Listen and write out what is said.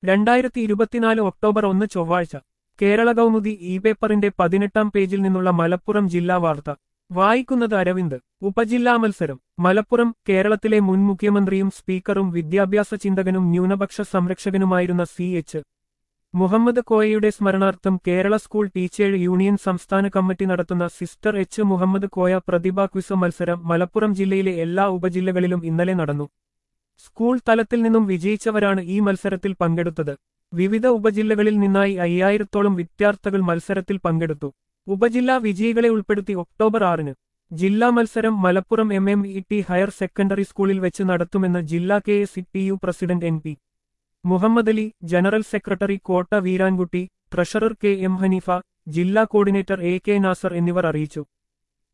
രണ്ടായിരത്തി ഇരുപത്തിനാല് ഒക്ടോബർ ഒന്ന് ചൊവ്വാഴ്ച കേരള കൗമുദി ഇ പേപ്പറിന്റെ പതിനെട്ടാം പേജിൽ നിന്നുള്ള മലപ്പുറം ജില്ലാ വാർത്ത വായിക്കുന്നത് അരവിന്ദ് ഉപജില്ലാ മത്സരം മലപ്പുറം കേരളത്തിലെ മുൻ മുഖ്യമന്ത്രിയും സ്പീക്കറും വിദ്യാഭ്യാസ ചിന്തകനും ന്യൂനപക്ഷ സംരക്ഷകനുമായിരുന്ന സി എച്ച് മുഹമ്മദ് കോയയുടെ സ്മരണാർത്ഥം കേരള സ്കൂൾ ടീച്ചേഴ്സ് യൂണിയൻ സംസ്ഥാന കമ്മിറ്റി നടത്തുന്ന sister H Muhammad Koya Prathibha quiz മത്സരം മലപ്പുറം ജില്ലയിലെ എല്ലാ ഉപജില്ലകളിലും ഇന്നലെ നടന്നു സ്കൂൾ തലത്തിൽ നിന്നും വിജയിച്ചവരാണ് ഈ മത്സരത്തിൽ പങ്കെടുത്തത് വിവിധ ഉപജില്ലകളിൽ നിന്നായി അയ്യായിരത്തോളം വിദ്യാർത്ഥികൾ മത്സരത്തിൽ പങ്കെടുത്തു ഉപജില്ലാ വിജയികളെ ഉൾപ്പെടുത്തി ഒക്ടോബർ ആറിന് ജില്ലാ മത്സരം Malappuram M M E T higher secondary സ്കൂളിൽ വെച്ച് നടത്തുമെന്ന് ജില്ലാ K S T U president N P Muhammad Ali general secretary Kotta Veerankutty treasurer K M Hanifa ജില്ലാ കോർഡിനേറ്റർ എ കെ നാസർ എന്നിവർ അറിയിച്ചു